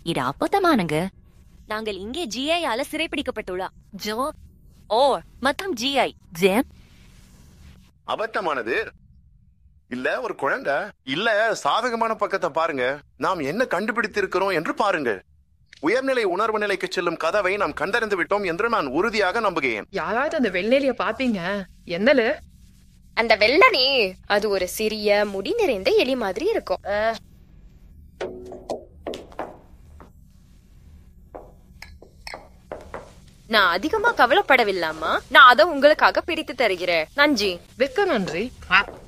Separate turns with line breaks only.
இது அப்பத்தமானங்க
நாங்கள் இங்கே ஜிஐயால சிறைப்பிடிக்கப்பட்டுள்ளா
ஜோ
ஓ மற்றும் ஜிஐ
ஜேம்
அபத்தமானது இல்ல ஒரு குழந்தை இல்ல சாதகமான பக்கத்தை பாருங்க நாம் என்ன கண்டுபிடித்திருக்கிறோம் என்று பாருங்க உயர்நிலை உணர்வு நிலைக்கு செல்லும் கதவை நாம் கண்டறிந்து விட்டோம் என்று நான் உறுதியாக நம்புகிறேன்
யாராவது அந்த வெள்ளேலிய பாப்பீங்க என்னல
அந்த வெள்ளனே அது ஒரு சிறிய முடி நிறைந்த எலி மாதிரி இருக்கும் அஹ், நான் அதிகமா கவலைப்படவில்லாமா நான் அதை உங்களுக்காக பிடித்து தருகிறேன் நன்றி
வெக்க நன்றி